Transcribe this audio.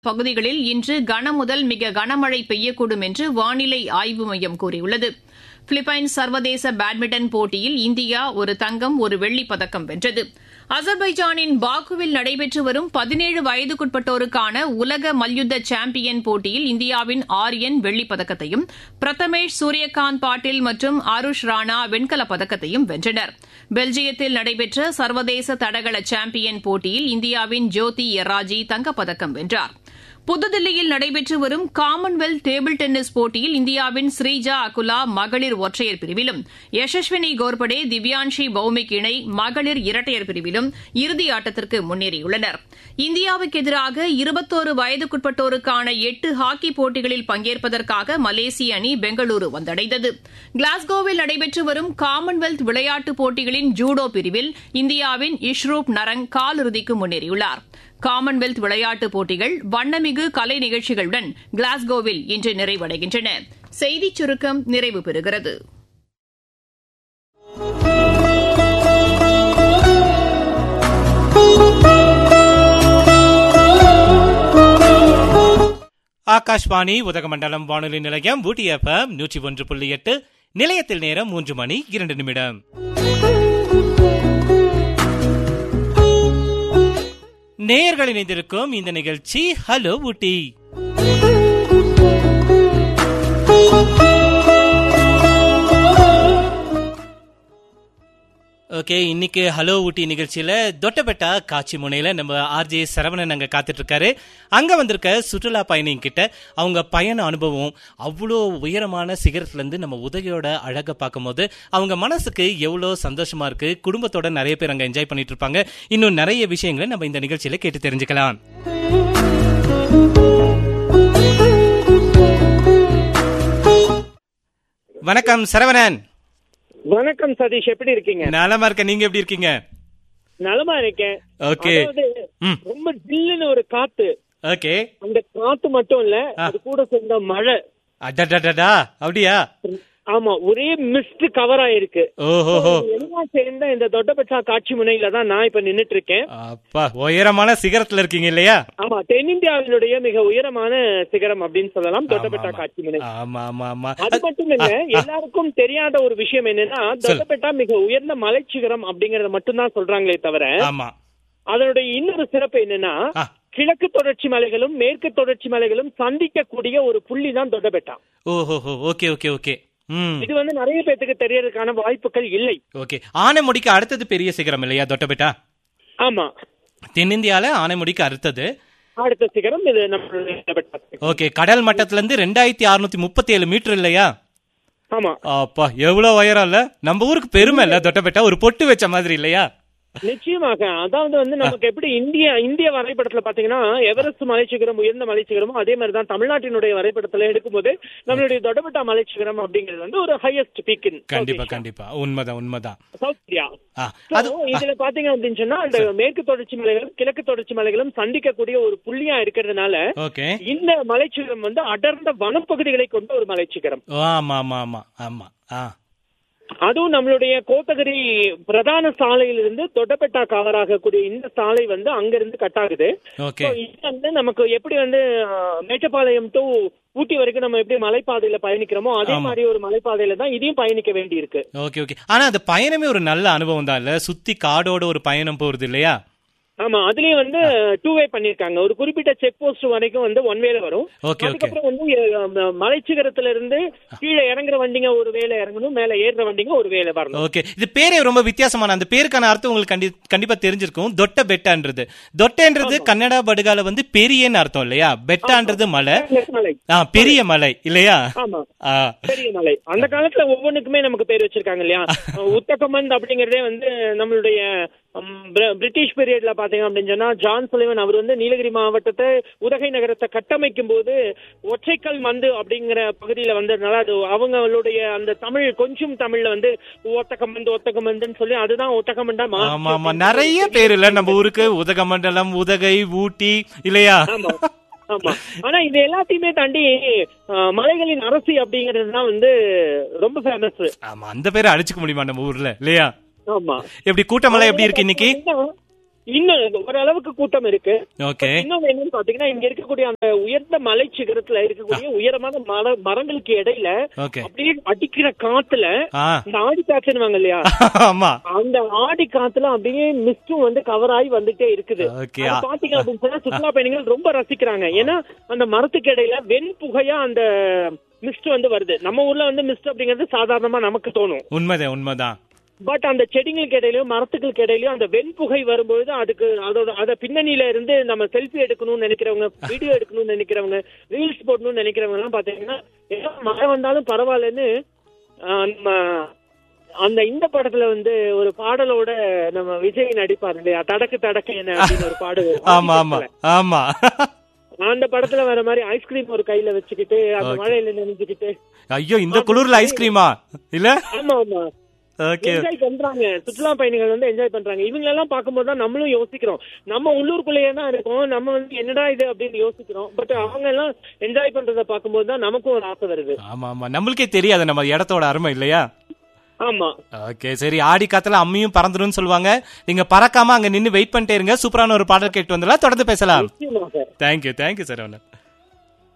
பகுதிகளில் இன்று கனமுதல் மிக கனமழை பெய்யக்கூடும் என்று வானிலை ஆய்வு மையம் கூறியுள்ளது பிலிப்பைன்ஸ் சர்வதேச பேட்மிண்டன் போட்டியில் இந்தியா ஒரு தங்கம் ஒரு வெள்ளிப் பதக்கம் வென்றது அசர்பைஜானின் பாக்குவில் நடைபெற்று வரும் பதினேழு வயதுக்குட்பட்டோருக்கான உலக மல்யுத்த சாம்பியன் போட்டியில் இந்தியாவின் ஆரியன் வெள்ளிப் பதக்கத்தையும் பிரதமேஷ் சூரியகாந்த் பாட்டில் மற்றும் ஆருஷ் ராணா வெண்கலப் பதக்கத்தையும் வென்றனர் பெல்ஜியத்தில் நடைபெற்ற சர்வதேச தடகள சாம்பியன் போட்டியில் இந்தியாவின் ஜோதி எராஜி தங்கப்பதக்கம் வென்றார் புதுதில்லியில் நடைபெற்று வரும் காமன்வெல்த் டேபிள் டென்னிஸ் போட்டியில் இந்தியாவின் ஸ்ரீஜா அகுலா மகளிர் ஒற்றையர் பிரிவிலும் யசஸ்வினி கோர்படே திவ்யான்ஷி பௌமிக் இணை மகளிர் இரட்டையர் பிரிவிலும் இறுதி ஆட்டத்திற்கு முன்னேறியுள்ளனர் இந்தியாவுக்கு எதிராக இருபத்தோரு வயதுக்குட்பட்டோருக்கான எட்டு ஹாக்கி போட்டிகளில் பங்கேற்பதற்காக மலேசிய அணி பெங்களூரு வந்தடைந்தது கிளாஸ்கோவில் நடைபெற்று வரும் காமன்வெல்த் விளையாட்டுப் போட்டிகளின் ஜூடோ பிரிவில் இந்தியாவின் இஷ்ரூப் நரங் காலிறுதிக்கு முன்னேறியுள்ளார் காமன்வெல்த் விளையாட்டுப் போட்டிகள் வண்ணமிகு கலை நிகழ்ச்சிகளுடன் கிளாஸ்கோவில் இன்று நிறைவடைகின்றன செய்திச் சுருக்கம் நிறைவு பெறுகிறது ஆகாஷ்வாணி உதகமண்டலம் வானொலி நிலையம் ஊட்டி எஃப்எம் நூற்றி ஒன்று புள்ளி எட்டு நிலையத்தில் நேரம் மூன்று மணி இரண்டு நிமிடம் நேயர்கள் இணைந்திருக்கும் இந்த நிகழ்ச்சி ஹலோ ஊட்டி ஓகே இன்னைக்கு ஹலோ ஊட்டி நிகழ்ச்சியில தொட்டபெட்டா காட்சி முனையில நம்ம ஆர்ஜே சரவணன் அங்க காத்துட்டு இருக்காரு அங்க வந்திருக்க சுற்றுலா பயணிங்க கிட்ட அவங்க பயண அனுபவம் அவ்வளோ உயரமான சிகரத்துல இருந்து நம்ம உதகையோட அழகை பார்க்கும்போது அவங்க மனசுக்கு எவ்வளோ சந்தோஷமா இருக்கு குடும்பத்தோட நிறைய பேர் அங்க என்ஜாய் பண்ணிட்டு இருப்பாங்க இன்னும் நிறைய விஷயங்களை நம்ம இந்த நிகழ்ச்சியில கேட்டு தெரிஞ்சுக்கலாம் வணக்கம் சரவணன் வணக்கம் சதீஷ் எப்படி இருக்கீங்க நலமா இருக்க நீங்க எப்படி இருக்கீங்க நலமா இருக்கேன் ஓகே அதாவது ம் ரொம்ப ஜில்லுன்னு ஒரு காத்து ஓகே அந்த காத்து மட்டும் இல்ல அது கூட சேர்ந்த மழை அடடடடா அப்படியா ஆமா ஒரே மிஸ்ட் கவர் ஆயிருக்கு ஓஹோஹோ எல்லாம் சேர்ந்த இந்த தொட்டபெட்டா காட்சி முனையில தான் நான் இப்ப நின்னுட்டு இருக்கேன் அப்பா உயரமான சிகரத்துல இருக்கீங்க இல்லையா ஆமா தென்னிந்தியாவினுடைய மிக உயரமான சிகரம் அப்படின்னு சொல்லலாம் தொட்டபெட்டா ஆமா. காட்சி முனை ஆமா ஆமா ஆமா அது மட்டும் இல்ல எல்லாருக்கும் தெரியாத ஒரு விஷயம் என்னன்னா தொட்டபெட்டா மிக உயர்ந்த மலைச்சிகரம் அப்படிங்கறத மட்டும்தான் சொல்றாங்களே தவிர ஆமா அதனுடைய இன்னொரு சிறப்பு என்னன்னா ஆ. கிழக்கு தொடர்ச்சி மலைகளும் மேற்கு தொடர்ச்சி மலைகளும் சந்திக்கக்கூடிய ஒரு புள்ளி தான் தொட்டபெட்டா ஓஹோஹோ ஓகே ஓகே ஓகே ம் இது வந்து நிறைய பேத்துக்கு தெரியறதுக்கான வாய்ப்புகள் இல்லை ஓகே ஆனைமுடிக்கு அடுத்தது பெரிய சிகரம் இல்லையா தொட்டபெட்டா ஆமா தென்னிந்தியால ஆனைமுடிக்கு அடுத்தது அடுத்த சிகரம் இது நம்மளுடைய தொட்டபெட்டா சிகரம். ஓகே கடல் மட்டத்துல இருந்து ரெண்டாயிரத்தி அறுநூத்தி முப்பத்தி ஏழு மீட்டர் இல்லையா ஆமா அப்பா எவ்வளவு உயரம் இல்ல நம்ம ஊருக்கு பெருமை இல்ல தொட்டபெட்டா ஒரு பொட்டு வச்ச மாதிரி இல்லையா நிச்சயமாக அதாவது வந்து நமக்கு எப்படி இந்திய இந்திய வரைபடத்துல பாத்தீங்கன்னா எவரெஸ்ட் மலைச்சிகரம் உயர்ந்த மலைச்சிகரமோ அதே மாதிரி தான் தமிழ்நாட்டினுடைய வரைபடத்துல எடுக்கும்போது நம்மளுடைய தொட்டபெட்டா மலைச்சிகரம் அப்படிங்கிறது வந்து ஒரு ஹையஸ்ட் பீக் இன் கண்டிப்பா கண்டிப்பா உண்மைதான் உண்மைதான் சவுத் இந்தியா ஆ, So, அது இதுல பாத்தீங்க அப்படின்னு சொன்னா அந்த மேற்கு தொடர்ச்சி மலைகளும் கிழக்கு தொடர்ச்சி மலைகளும் சந்திக்கக்கூடிய ஒரு புள்ளியா இருக்கிறதுனால ஓகே இந்த மலைச்சிகரம் வந்து அடர்ந்த வனப்பகுதிகளை கொண்ட ஒரு மலைச்சிகரம் ஆமா ஆமா ஆமா ஆமா ஆ அதுவும் நம்மளுடைய கோத்தகிரி பிரதான சாலையிலிருந்து தொட்டபெட்டா கவர் ஆகக்கூடிய இந்த சாலை வந்து அங்கிருந்து கட் ஆகுது ஓகே So, இது வந்து நமக்கு எப்படி வந்து அஹ், மேட்டுப்பாளையம் டு ஊட்டி வரைக்கும் நம்ம எப்படி மலைப்பாதையில பயணிக்கிறோமோ அதே ஆமா. மாதிரி ஒரு மலைப்பாதையில தான் இதையும் பயணிக்க வேண்டி இருக்கு ஓகே ஓகே ஆனா அந்த பயணமே ஒரு நல்ல அனுபவம் தான் இல்ல சுத்தி காடோட ஒரு பயணம் போறது இல்லையா ஆமா அதுலயும் வந்து டூ வே பண்ணிருக்காங்க ஒரு குறிப்பிட்ட செக் போஸ்ட் வரைக்கும் வந்து ஒன் வேல வரும் ஓகே ஓகே அதுக்கப்புறம் வந்து அஹ், மலைச்சிகரத்துல இருந்து கீழே இறங்குற வண்டிங்க ஒரு வேலை இறங்கணும் மேல ஏறுற வண்டிங்க ஒரு வேலை வரணும் ஓகே இது பேரே ரொம்ப வித்தியாசமான அந்த பேருக்கான அர்த்தம் உங்களுக்கு கண்டி கண்டிப்பா தெரிஞ்சிருக்கும் தொட்ட பெட்டான்றது தொட்டன்றது கன்னடா படுகால வந்து பெரியன்னு அர்த்தம் இல்லையா பெட்டான்றது மலை மலை ஆ பெரிய மலை இல்லையா ஆமா ஆ பெரிய மலை அந்த காலத்துல ஒவ்வொன்றுக்குமே நமக்கு பேர் வச்சிருக்காங்க இல்லையா உத்தகமந்த் அப்படிங்கறதே வந்து நம்மளுடைய ம், பிர- பிரிட்டிஷ் பீரியட்ல பாத்தீங்க அப்படின்னு சொன்னா ஜான் சுலைவன் அவர் வந்து நீலகிரி மாவட்டத்தை உதகை நகரத்தை கட்டமைக்கும் போது ஒற்றைக்கல் மந்து அப்படிங்கிற பகுதியில வந்ததுனால அது அவங்களுடைய அந்த தமிழ் கொஞ்சம் தமிழ்ல வந்து ஒத்தகமந்து ஒத்தகமந்துன்னு சொல்லி அதுதான் ஒத்தகமண்டா மாறி ஆமா ஆமா நிறைய பேர் இல்ல நம்ம ஊருக்கு உதகமண்டலம் உதகை ஊட்டி இல்லையா ஆமா ஆமா ஆனா இது எல்லாத்தையுமே தாண்டி அஹ், மலைகளின் அரசி அப்படிங்கிறது தான் வந்து ரொம்ப ஃபேமஸ் ஆமா அந்த பேரை அடிச்சுக்க முடியுமா நம்ம ஊர்ல இல்லையா ஆமா எப்படி கூட்டமலை எப்படி இருக்கு இன்னைக்கு இன்னும் ஓரளவுக்கு கூட்டம் இருக்கு ஓகே இன்னொன்னு என்னன்னு பாத்தீங்கன்னா இங்க இருக்கக்கூடிய அந்த உயர்ந்த மலை சிகரத்துல இருக்கக்கூடிய உயரமான மர மரங்களுக்கு இடையில ஓகே அப்படியே அடிக்கிற காத்துல ஆ இந்த ஆடி காத்துனுவாங்க இல்லையா ஆமா அந்த ஆடி காத்துல அப்படியே மிஸ்டும் வந்து கவர் ஆகி வந்துட்டே இருக்குது ஓகே அது பாத்தீங்க அப்படின்னு சொன்னா சுற்றுலா பயணிகள் ரொம்ப ரசிக்கிறாங்க ஏன்னா அந்த மரத்துக்கு இடையில வெண் புகையா அந்த மிஸ்ட் வந்து வருது நம்ம ஊர்ல வந்து மிஸ்ட் அப்படிங்கிறது சாதாரணமா நமக்கு தோணும் உண்மைதான் உண்மைதான் பட் அந்த செடிங்களுக்கு இடையிலயும் மரத்துக்களுக்கு இடையிலயும் அந்த வெண்புகை வரும்பொழுது அதுக்கு அதோட அத பின்னணியில இருந்து நம்ம செல்ஃபி எடுக்கணும்னு நினைக்கிறவங்க வீடியோ எடுக்கணும்னு நினைக்கிறவங்க ரீல்ஸ் போடணும்னு நினைக்கிறவங்க எல்லாம் பாத்தீங்கன்னா ஏதோ மழை வந்தாலும் பரவாயில்லன்னு ஆஹ், நம்ம அந்த இந்த படத்துல வந்து ஒரு பாடலோட நம்ம விஜய் நடிப்பார் இல்லையா தடக்கு தடக்கு என்ன அப்படின்னு ஒரு பாடு வரும். ஆமா ஆமா ஆமா அந்த படத்துல வர மாதிரி ஐஸ்கிரீம் ஒரு கையில வச்சுக்கிட்டு அந்த Okay. மழையில நினைச்சுக்கிட்டு ஐயோ இந்த குளிர்ல ஐஸ்கிரீமா இல்ல ஆமா ஆமா ஓகே என்ஜாய் பண்றாங்க சுற்றுலா பயணிகள் வந்து என்ஜாய் பண்றாங்க இவங்க எல்லாம் பார்க்கும்போது தான் நம்மளும் யோசிக்கிறோம் நம்ம உள்ளூருக்குள்ளேயே தான் இருக்கோம் நம்ம வந்து என்னடா இது அப்படின்னு யோசிக்கிறோம் பட் அவங்க எல்லாம் என்ஜாய் பண்றத பார்க்கும்போது தான் நமக்கும் ஒரு ஆசை வருது ஆமா ஆமா நம்மளுக்கே தெரியாது நம்ம இடத்தோட அருமை இல்லையா ஆமா ஓகே சரி ஆடி காத்துல அம்மியும் பறந்துடும் சொல்லுவாங்க நீங்க பறக்காம அங்க நின்னு வெயிட் பண்ணிட்டே இருங்க சூப்பரான ஒரு பாடல் கேட்டு வந்துடலாம் தொடர்ந்து பேசலாம் நிச்சயமா சார் தேங்க்யூ தேங்க்யூ சார்